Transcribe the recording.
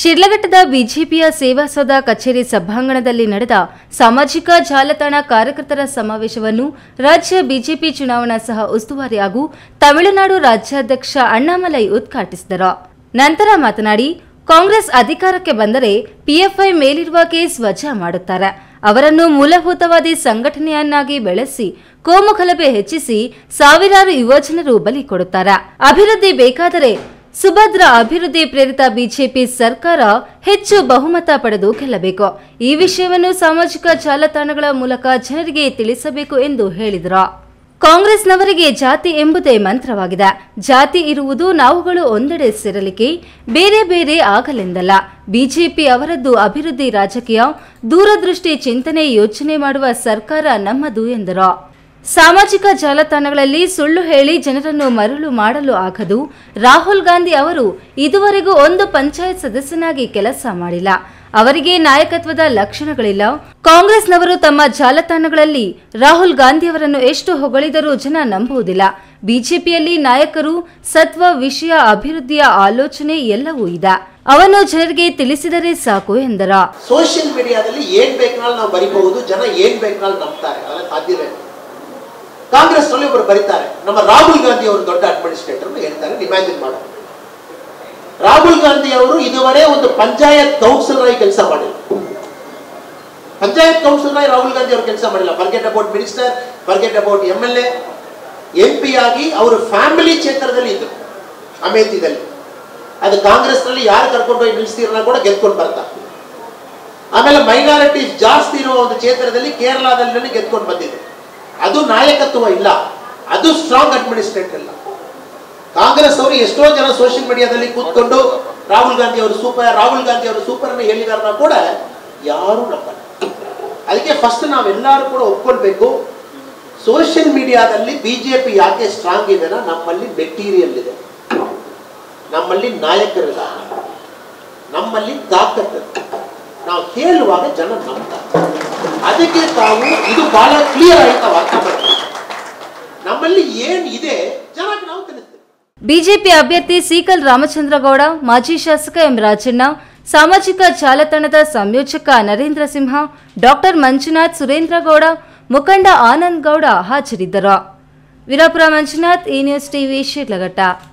ಶಿಡ್ಲಘಟ್ಟದ ಬಿಜೆಪಿಯ ಸೇವಾ ಸೌಧ ಕಚೇರಿ ಸಭಾಂಗಣದಲ್ಲಿ ನಡೆದ ಸಾಮಾಜಿಕ ಜಾಲತಾಣ ಕಾರ್ಯಕರ್ತರ ಸಮಾವೇಶವನ್ನು ರಾಜ್ಯ ಬಿಜೆಪಿ ಚುನಾವಣಾ ಸಹ ಉಸ್ತುವಾರಿ ಹಾಗೂ ತಮಿಳುನಾಡು ರಾಜ್ಯಾಧ್ಯಕ್ಷ ಅಣ್ಣಾಮಲೈ ಉದ್ಘಾಟಿಸಿದರು ನಂತರ ಮಾತನಾಡಿ ಕಾಂಗ್ರೆಸ್ ಅಧಿಕಾರಕ್ಕೆ ಬಂದರೆ ಪಿಎಫ್ಐ ಮೇಲಿರುವ ಕೇಸ್ ವಜಾ ಮಾಡುತ್ತಾರೆ ಅವರನ್ನು ಮೂಲಭೂತವಾದಿ ಸಂಘಟನೆಯನ್ನಾಗಿ ಬೆಳೆಸಿ ಕೋಮು ಗಲಭೆ ಹೆಚ್ಚಿಸಿ ಸಾವಿರಾರು ಯುವಜನರು ಬಲಿ ಕೊಡುತ್ತಾರೆ ಅಭಿವೃದ್ಧಿ ಬೇಕಾದರೆ ಸುಭದ್ರ ಅಭಿವೃದ್ಧಿ ಪ್ರೇರಿತ ಬಿಜೆಪಿ ಸರ್ಕಾರ ಹೆಚ್ಚು ಬಹುಮತ ಪಡೆದು ಗೆಲ್ಲಬೇಕು ಈ ವಿಷಯವನ್ನು ಸಾಮಾಜಿಕ ಜಾಲತಾಣಗಳ ಮೂಲಕ ಜನರಿಗೆ ತಿಳಿಸಬೇಕು ಎಂದು ಹೇಳಿದರು ಕಾಂಗ್ರೆಸ್ನವರಿಗೆ ಜಾತಿ ಎಂಬುದೇ ಮಂತ್ರವಾಗಿದೆ ಜಾತಿ ಇರುವುದು ನಾವುಗಳು ಒಂದೆಡೆ ಸೇರಲಿಕ್ಕೆ ಬೇರೆ ಬೇರೆ ಆಗಲೆಂದಲ್ಲ ಬಿಜೆಪಿ ಅವರದ್ದು ಅಭಿವೃದ್ಧಿ ರಾಜಕೀಯ ದೂರದೃಷ್ಟಿ ಚಿಂತನೆ ಯೋಚನೆ ಮಾಡುವ ಸರ್ಕಾರ ನಮ್ಮದು ಎಂದರು ಸಾಮಾಜಿಕ ಜಾಲತಾಣಗಳಲ್ಲಿ ಸುಳ್ಳು ಹೇಳಿ ಜನರನ್ನು ಮರಳು ಮಾಡಲು ಆಗದು ರಾಹುಲ್ ಗಾಂಧಿ ಅವರು ಇದುವರೆಗೂ ಒಂದು ಪಂಚಾಯತ್ ಸದಸ್ಯನಾಗಿ ಕೆಲಸ ಮಾಡಿಲ್ಲ ಅವರಿಗೆ ನಾಯಕತ್ವದ ಲಕ್ಷಣಗಳಿಲ್ಲ ಕಾಂಗ್ರೆಸ್ನವರು ತಮ್ಮ ಜಾಲತಾಣಗಳಲ್ಲಿ ರಾಹುಲ್ ಗಾಂಧಿ ಅವರನ್ನು ಎಷ್ಟು ಹೊಗಳಿದರೂ ಜನ ನಂಬುವುದಿಲ್ಲ ಬಿಜೆಪಿಯಲ್ಲಿ ನಾಯಕರು ಸತ್ವ ವಿಷಯ ಅಭಿವೃದ್ಧಿಯ ಆಲೋಚನೆ ಎಲ್ಲವೂ ಇದೆ ಅವನ್ನು ಜನರಿಗೆ ತಿಳಿಸಿದರೆ ಸಾಕು ಎಂದರ ಸೋಷಿಯಲ್ ಮೀಡಿಯಾದಲ್ಲಿ ಏನ್ ಬೇಕಾದ್ರೂ ನಾವು ಬರಿಬಹುದು ಜನ ಏನ್ ಬೇಕಾದ್ರೂ ನಂಬ್ತಾರೆ ಅದೆಲ್ಲ ಸಾಧ್ಯವಿಲ್ಲ ಕಾಂಗ್ರೆಸ್ ನಲ್ಲಿ ಒಬ್ಬರು ಬರೀತಾರೆ ನಮ್ಮ ರಾಹುಲ್ ಗಾಂಧಿ ಅವರು ದೊಡ್ಡ ಅಡ್ಮಿನಿಸ್ಟ್ರೇಟರ್ ಹೇಳ್ತಾರೆ ಇಮ್ಯಾಜಿನ್ ಮಾಡ ರಾಹುಲ್ ಗಾಂಧಿ ಅವರು ಇದುವರೆ ಒಂದು ಪಂಚಾಯತ್ ಕೌನ್ಸಿಲರ್ ಆಗಿ ಕೆಲಸ ಮಾಡಿಲ್ಲ ಪಂಚಾಯತ್ ಕೌನ್ಸಿಲರ್ ಆಗಿ ರಾಹುಲ್ ಗಾಂಧಿ ಅವರು ಕೆಲಸ ಮಾಡಿಲ್ಲ forget about minister forget about M L A M P ಆಗಿ ಅವರು ಫ್ಯಾಮಿಲಿ ಕ್ಷೇತ್ರದಲ್ಲಿ ಇದ್ರು ಅಮೇಥಿದಲ್ಲಿ ಅದು ಕಾಂಗ್ರೆಸ್ ನಲ್ಲಿ ಯಾರು ಕರ್ಕೊಂಡು ಹೋಗಿ ನಿಲ್ಲಿಸ್ತೀರನ್ನ ಕೂಡ ಗೆದ್ಕೊಂಡು ಬರ್ತಾರೆ ಆಮೇಲೆ ಮೈನಾರಿಟಿ ಜಾಸ್ತಿ ಇರುವ ಒಂದು ಕ್ಷೇತ್ರದಲ್ಲಿ ಕೇರಳದಲ್ಲಿ ಗೆದ್ಕೊಂಡು ಬಂದಿದೆ ಅದು ನಾಯಕತ್ವ ಇಲ್ಲ ಅದು ಸ್ಟ್ರಾಂಗ್ ಅಡ್ಮಿನಿಸ್ಟ್ರೇಟರ್ ಇಲ್ಲ ಕಾಂಗ್ರೆಸ್ ಅವರು ಎಷ್ಟೋ ಜನ ಸೋಷಿಯಲ್ ಮೀಡಿಯಾದಲ್ಲಿ ಕೂತ್ಕೊಂಡು ರಾಹುಲ್ ಗಾಂಧಿ ಅವರು ಸೂಪರ್ ರಾಹುಲ್ ಗಾಂಧಿ ಅವರು ಸೂಪರ್ ಅನ್ನು ಹೇಳಿದಾರನ್ನ ಕೂಡ ಯಾರು ನಂಬಲ್ಲ ಅದಕ್ಕೆ ಫಸ್ಟ್ ನಾವೆಲ್ಲರೂ ಕೂಡ ಒಪ್ಕೊಳ್ಬೇಕು ಸೋಷಿಯಲ್ ಮೀಡಿಯಾದಲ್ಲಿ ಬಿಜೆಪಿ ಯಾಕೆ ಸ್ಟ್ರಾಂಗ್ ಇದೆನಾ ನಮ್ಮಲ್ಲಿ ಮೆಟೀರಿಯಲ್ ಇದೆ ನಮ್ಮಲ್ಲಿ ನಾಯಕರಿದ್ದಾರೆ ನಮ್ಮಲ್ಲಿ ತಾಕತ್ತು ನಾವು ಹೇಳುವಾಗ ಜನ ನಂಬ್ತಾರೆ ಅದಕ್ಕೆ ತಾವು ಇದು ಬಹಳ ಕ್ಲಿಯರ್ ಆಗಿ ನಾವು ಅರ್ಥ ಮಾಡ್ತೀವಿ ನಮ್ಮಲ್ಲಿ ಏನ್ ಇದೆ ಜನಕ್ಕೆ ನಾವು ತಿಳಿಸ್ತೇವೆ ಬಿಜೆಪಿ ಅಭ್ಯರ್ಥಿ ಸೀಕಲ್ ರಾಮಚಂದ್ರಗೌಡ ಮಾಜಿ ಶಾಸಕ ಎಂ ರಾಜಣ್ಣ ಸಾಮಾಜಿಕ ಜಾಲತಾಣದ ಸಂಯೋಜಕ ನರೇಂದ್ರ ಸಿಂಹ ಡಾಕ್ಟರ್ ಮಂಜುನಾಥ್ ಸುರೇಂದ್ರಗೌಡ ಮುಖಂಡ ಆನಂದ್ ಗೌಡ ಹಾಜರಿದ್ದರು ವೀರಪುರ ಮಂಜುನಾಥ್ ಈ ನ್ಯೂಸ್ ಟಿವಿ ಶಿಡ್ಲಘಟ್ಟ